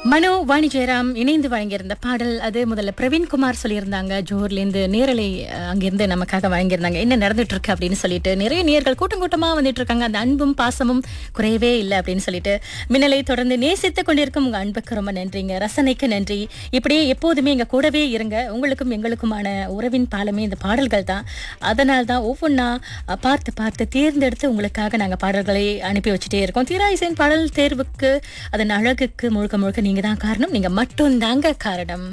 மனோ வாணி ஜெயராம் இணைந்து வழங்கியிருந்த பாடல் அது முதல்ல பிரவீன்குமார் சொல்லியிருந்தாங்க ஜோர்லேருந்து நேரலை அஹ், அங்கிருந்து நமக்காக வழங்கியிருந்தாங்க என்ன நடந்துட்டு இருக்கு அப்படின்னு சொல்லிட்டு நிறைய நேர்கள் கூட்டம் கூட்டமா வந்துட்டு இருக்காங்க அந்த அன்பும் பாசமும் குறையவே இல்லை அப்படின்னு சொல்லிட்டு மின்னலை தொடர்ந்து நேசித்துக் கொண்டிருக்கும் உங்க அன்புக்கு ரொம்ப நன்றிங்க ரசனைக்கு நன்றி இப்படியே எப்போதுமே எங்க கூடவே இருங்க உங்களுக்கும் எங்களுக்குமான உறவின் பாலமே இந்த பாடல்கள் தான் அதனால் தான் ஒவ்வொன்றா அஹ், பார்த்து பார்த்து தேர்ந்தெடுத்து உங்களுக்காக நாங்க பாடல்களை அனுப்பி வச்சுட்டே இருக்கோம் தீரா இசையின் பாடல் தேர்வுக்கு அதன் அழகுக்கு முழுக்க முழுக்க நீங்க தான் காரணம் நீங்க மட்டும் தாங்க காரணம்